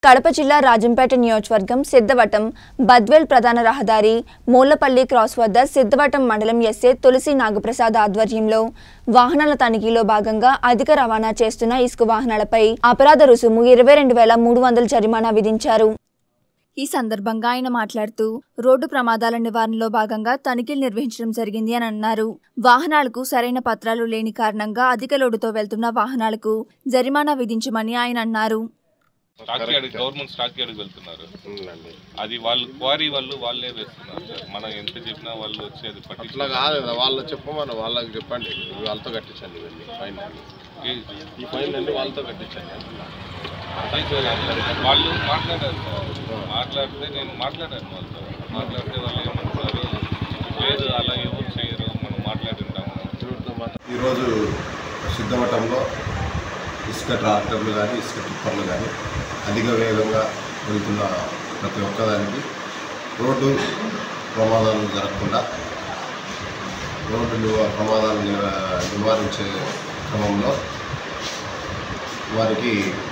కడప జిల్లా రాజంపేట నియోజకవర్గం సిద్ధవటం బద్వేల్ ప్రధాన రహదారి మూలపల్లి క్రాస్ వద్ద సిద్ధవటం మండలం ఎస్ఏ తులసి నాగప్రసాద్ ఆధ్వర్యంలో వాహనాల తనిఖీలో భాగంగా అధిక రవాణా చేస్తున్న ఇసుక వాహనాలపై అపరాధ రుసుము ఇరవై రెండు వేల మూడు వందల జరిమానా విధించారు ఈ సందర్భంగా ఆయన మాట్లాడుతూ రోడ్డు ప్రమాదాల నివారణలో భాగంగా తనిఖీలు నిర్వహించడం జరిగింది అని అన్నారు వాహనాలకు సరైన పత్రాలు లేని కారణంగా అధిక లోడుతో వెళ్తున్న వాహనాలకు జరిమానా విధించమని ఆయన అన్నారు స్టాక్ యార్డ్ గవర్నమెంట్ స్టాక్ యార్డ్కి వెళ్తున్నారు అవునండి అది వాళ్ళు క్వారీ వాళ్ళు వాళ్ళే వేస్తున్నారు సార్ మనం ఎంత చెప్పినా వాళ్ళు వచ్చి అది అట్లా పట్టించుకోవాలి కాదు కదా వాళ్ళు చెప్పమని వాళ్ళకి చెప్పండి వాళ్ళతో కట్టించండి ఇవన్నీ ఫైన్ అన్ని. ఈ ఫైన్ అన్ని వాళ్ళతో కట్టించండి అదే సార్ వాళ్ళు మాట్లాడారు సార్ మాట్లాడితే నేను మాట్లాడాను వాళ్ళతో మాట్లాడితే వాళ్ళు ఏమంటున్నారు లేదు అలా ఎవరు చేయరు మనం మాట్లాడుంటాము చూడుతూ మాత్రం ఈరోజు సిద్ధవటంలో ఇసుక ట్రాక్టర్లు కానీ ఇసుక టిప్పర్లు కానీ అధిక వేగంగా వెళ్తున్న ప్రతి ఒక్కదానికి రోడ్డు ప్రమాదాలు జరగకుండా రోడ్డు నివా- ప్రమాదాలు నివా- నివారించే క్రమంలో వారికి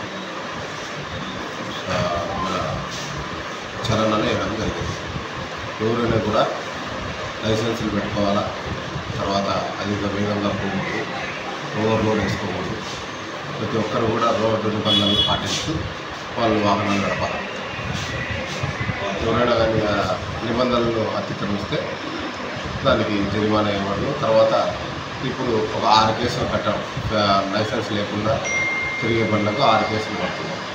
ఆ, మన చరణాలు వేయడం జరిగింది ఎవరైనా కూడా లైసెన్సులు పెట్టుకోవాలా తర్వాత అధిక వేగంగా పోకూడదు ఓవర్లోడ్ వేసుకోకూడదు ప్రతి ఒక్కరు కూడా రోడ్డు నిబంధనలు పాటిస్తూ వాళ్ళు వాహనాలు నడపాలి ఎవరైనా కానీ ఆ నిబంధనలు అతిక్రమిస్తే దానికి జరిమానా ఇవ్వడం తర్వాత ఇప్పుడు ఒక ఆరు కేసులు కట్టడం ఆ, లైసెన్స్ లేకుండా తిరిగే బండ్లకు ఆరు కేసులు పడుతున్నాం